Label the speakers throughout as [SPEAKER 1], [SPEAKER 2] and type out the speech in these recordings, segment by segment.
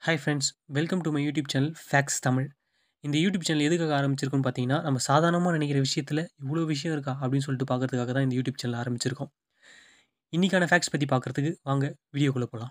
[SPEAKER 1] hi friends welcome to my YouTube channel facts Tamil இந்த YouTube channel எதுக்காக ஆரம்பிச்சிருக்கோன்னு பார்த்தீங்கன்னா நம்ம சாதாரணமாக நினைக்கிற விஷயத்தில் இவ்வளோ விஷயம் இருக்கா அப்படின்னு சொல்லிட்டு பார்க்கறதுக்காக தான் இந்த யூடியூப் சேனல் ஆரம்பிச்சிருக்கோம் இன்றைக்கான ஃபேக்ஸ் பற்றி பார்க்குறதுக்கு வாங்க வீடியோக்குள்ளே போகலாம்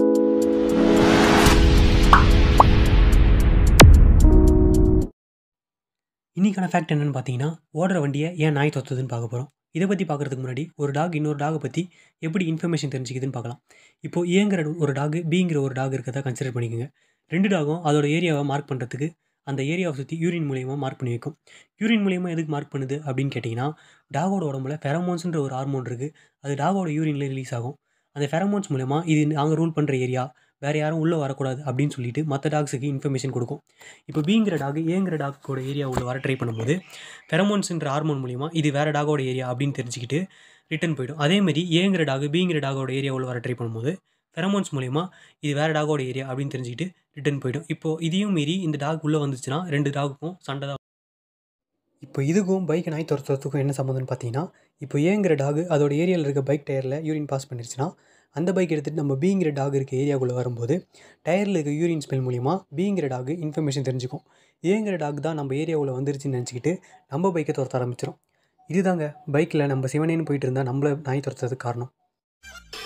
[SPEAKER 1] இன்றைக்கான ஃபேக்ட் என்னென்னு பார்த்தீங்கன்னா ஓடுற வண்டியை ஏன் நாய் தொத்துதுன்னு பார்க்க போகிறோம் இதை பற்றி பார்க்குறதுக்கு முன்னாடி ஒரு டாக் இன்னொரு டாகை பற்றி எப்படி இன்ஃபர்மேஷன் தெரிஞ்சுக்குதுன்னு பார்க்கலாம் இப்போ ஏங்கிற ஒரு டாக் பிங்கிற ஒரு டாக் இருக்கிறதா கன்சிடர் பண்ணிக்கோங்க ரெண்டு டாகும் அதோட ஏரியாவை மார்க் பண்ணுறதுக்கு அந்த ஏரியாவை சுற்றி யூரின் மூலியமாக மார்க் பண்ணி வைக்கும் யூரின் மூலியமாக எதுக்கு மார்க் பண்ணுது அப்படின்னு கேட்டிங்கன்னா டாகோட உடம்புல ஃபெரமோன்ஸ்ன்ற ஒரு ஹார்மோன் இருக்குது அது டாகோட யூரினில் ரிலீஸ் ஆகும் அந்த ஃபெரமோன்ஸ் மூலயமா இது நாங்கள் ரூல் பண்ணுற ஏரியா வேறு யாரும் உள்ளே வரக்கூடாது அப்படின்னு சொல்லிட்டு மற்ற டாக்ஸுக்கு இன்ஃபர்மேஷன் கொடுக்கும் இப்போ பிங்கிற டாக் ஏங்கிற டாக்கோட ஏரியா உள்ள வர ட்ரை பண்ணும்போது ஃபெரமோன்ஸ்ன்ற ஹார்மோன் மூலிமா இது வேறு டாகோட ஏரியா அப்படின்னு தெரிஞ்சுக்கிட்டு ரிட்டன் போயிடும் அதேமாதிரி ஏங்கிற டாக் பிங்கிற டாகோட ஏரியா உள்ள வர ட்ரை பண்ணும்போது ஃபெரமோன்ஸ் மூலிமா இது வேறு டாகோட ஏரியா அப்படின்னு தெரிஞ்சுக்கிட்டு ரிட்டன் போயிடும் இப்போது இதையும் மீறி இந்த டாக் உள்ளே வந்துச்சுன்னா ரெண்டு டாகுக்கும் சண்டை தான் இப்போ இதுக்கும் பைக் நாய் துரத்துறதுக்கும் என்ன சம்மந்தம்னு பார்த்தீங்கன்னா இப்போ ஏங்கிற டாக் அதோட ஏரியாவில் இருக்க பைக் டயரில் யூரின் பாஸ் பண்ணிருச்சுன்னா அந்த பைக் எடுத்துகிட்டு நம்ம பீங்கிற டாக் இருக்க ஏரியாக்குள்ளே வரும்போது டயரில் இருக்க யூரின் ஸ்மெல் மூலிமா பீங்கிற டாக் இன்ஃபர்மேஷன் தெரிஞ்சுக்கும் ஏங்கிற டாக் தான் நம்ம ஏரியாவில் வந்துருச்சுன்னு நினச்சிக்கிட்டு நம்ம பைக்கை துரத்த ஆரம்பிச்சிடும் இதுதாங்க பைக்கில் நம்ம சிவனேன்னு போயிட்டு இருந்தால் நம்மளை நாய் துரத்துறதுக்கு காரணம்